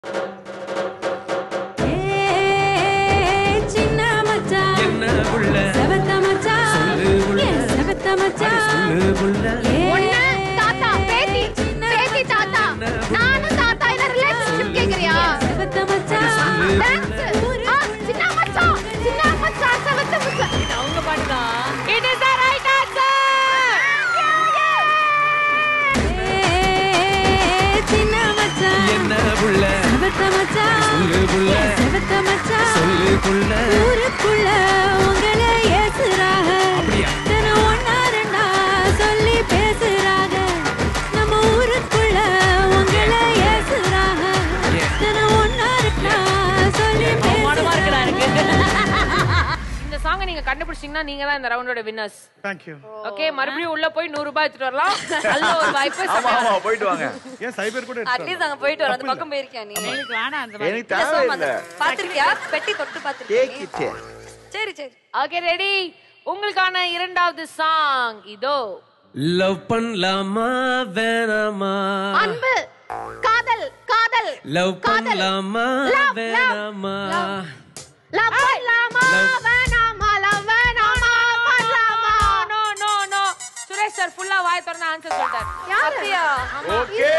ஏய், சின்ன மச்சான், என்ன புள்ள செவத்த மச்சான், சொல்லு புள்ள. ஏன் செவத்த மச்சான்? சொல்லு புள்ள ஏய், ஒண்ணு தாத்தா பேத்தி சின்ன பேத்தி தாத்தா நானும் தாத்தா என்ன ரிலேஷன்ஷிப் கேக்குறியா செவத்த மச்சான், சொல்லு டான்ஸ் ஆ, சின்ன மச்சான் சின்ன மச்சான் செவத்த மச்சான் அவங்க பாட்டுதான் இட் இஸ் தி ரைட் ஏய், சின்ன மச்சான், என்ன புள்ள செவத்த மச்சான், சொல்லு புள்ள ஏன் செவத்த மச்சான்? சொல்லு புள்ள ஊருக்குள்ள உங்களை ஏசுறாக அப்படியா? தினம் ஒண்ணா ரெண்டா சொல்லி பேசுறாக நம்ம ஊருக்குள்ள உங்களை ஏசுறாக ஏன்? தினம் ஒண்ணா ரெண்டா சொல்லி அவமானமா இருக்குடா பேசுறாக எனக்கு இந்த சாங்கை நீங்க கண்டுபிடிச்சீங்கன்னா நீங்க தான் இந்த ரவுண்டோட வின்னர்ஸ் தேங்க்யூ ஓகே மறுபடியும் உள்ள போய் நூறு ரூபாய் எடுத்துட்டு வரலாம் நல்ல ஒரு வாய்ப்பு ஆமா ஆமா போயிட்டு வாங்க ஏன் சைபர் கூட எடுத்து அட்லீஸ்ட் அங்க போயிட்டு வர அந்த பக்கம் போயிருக்கியா நீ எனக்கு வேணாம் அந்த மாதிரி எனக்கு தேவையில்லை பாத்திருக்கியா பெட்டி தொட்டு டேக் பாத்திருக்கியா இட் சரி சரி ஓகே ரெடி உங்களுக்கான இரண்டாவது சாங் இதோ லவ் பண்ணலாமா வேணாமா அன்பு காதல் காதல் லவ் காதல். பண்ணலாமா Love, love, வேணாமா லவ் பண்ணலாமா Love. வேணாமா லவ் வேணாமா பண்ணலாமா no no no Suresh sir ஃபுல்லா வாய் திறந்து ஆன்சர் சொல்லிட்டார் யாரு அப்படியா ஓகே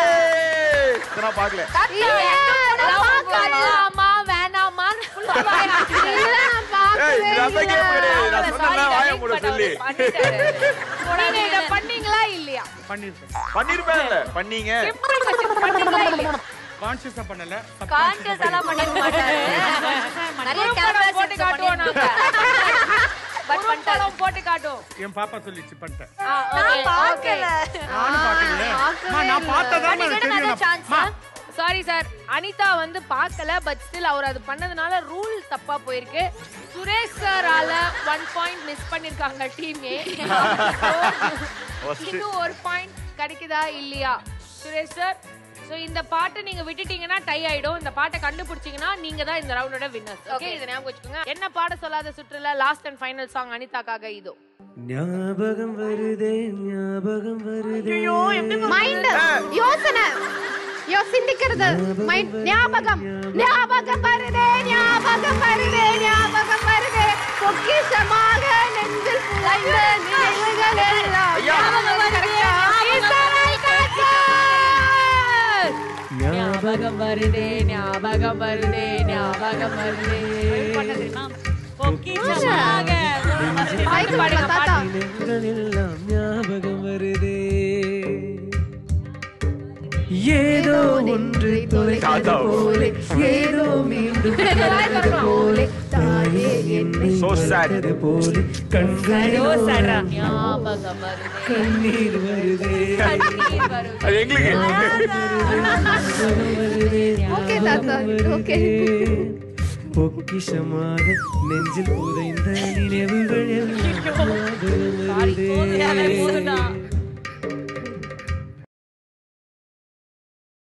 நான் பார்க்கல இல்லையே, நான் Love பார்க்கல. பண்ணலாமா வேணாமான்னு full ஆ வாய் இல்ல, நான் ஏய் பார்க்கவே இது அந்த இல்ல. கேம் கிடையாது நான் Sorry, சொன்னா வாய delete மூட பண்ண சொல்லி பண்ணிட்டாரு. நீங்க இத பண்ணீங்களா இல்லையா பண்ணிருக்கேன் பண்ணிருப்பேன்ல பண்ணீங்க எப்படி question பண்ணீங்களா இல்லையா கான்சியஸா பண்ணல கான்சியஸ் எல்லாம் பண்ணிருக்க மாட்டாரு நிறைய குறும்படம் போட்டு காட்டுவோம் நாங்க பட் பண்ணிட்டாரு குறும்படம் போட்டு காட்டுவோம் என் பாப்பா சொல்லிச்சு பண்ணிட்டேன் ஆ, okay, okay. பார்க்கல நானும் பார்க்கலையே அம்மா, நான் பார்த்ததான் எனக்கு தெரியும் நான் சான்ஸ் அம்மா, சாரி சார் அனிதா வந்து பார்க்கல பட் ஸ்டில் அவர் அது பண்ணதுனால ரூல் தப்பா போயிருக்கு சுரேஷ் சாரால ஒன் பாயிண்ட் மிஸ் பண்ணிருக்காங்க டீமே First. இன்னும் ஒரு பாயிண்ட் கிடைக்குதா இல்லையா சுரேஷ் சார் சோ இந்த பாட்டை நீங்க விட்டுட்டீங்கன்னா டை ஆயிடும் இந்த பாட்டை கண்டுபிடிச்சீங்கன்னா நீங்க தான் இந்த ரவுண்டோட வின்னர்ஸ் ஓகே இதை ஞாபகம் வச்சுக்கோங்க என்ன பாட சொல்லாத சுற்றுல லாஸ்ட் அண்ட் ஃபைனல் சாங் அனிதாக்காக இதோ ஞாபகம் வருதே ஞாபகம் வருதே மைண்ட் யோசனை யோ சிந்திக்கிறது மைண்ட் ஞாபகம் ஞாபகம் வருதே ஞாபகம் வருதே ஞாபகம் வருதே பொக்கிஷமாக நெஞ்சில் புதைந்த நினைவுகள் எல்லாம் ஐயா. ஞாபகம் வருதே Is the right answer? ஞாபகம் வருதே ஞாபகம் வருதே ஞாபகம் வருதே பண்ண தெரியுமா பொக்கிஷமாக பாய்க்கு பாடுங்க தாத்தா நினைவுகள் எல்லாம் ஞாபகம் வருதே ஏதோ ஒன்று தொலைத்தது தாத்தா. போலே ஏதோ மீண்டும் பிறந்தது போலே தாயே என்னை So sad. மறந்தது போலே கண்களில் சாரா ஞாபகம் வருதே கண்ணீர் வருதே கண்ணீர் வருதே அது எங்களுக்கு ஞாபகம் வருதே ஓகே தாத்தா ஓகே பொக்கிஷமாக நெஞ்சில் புதைந்த நினைவுகள்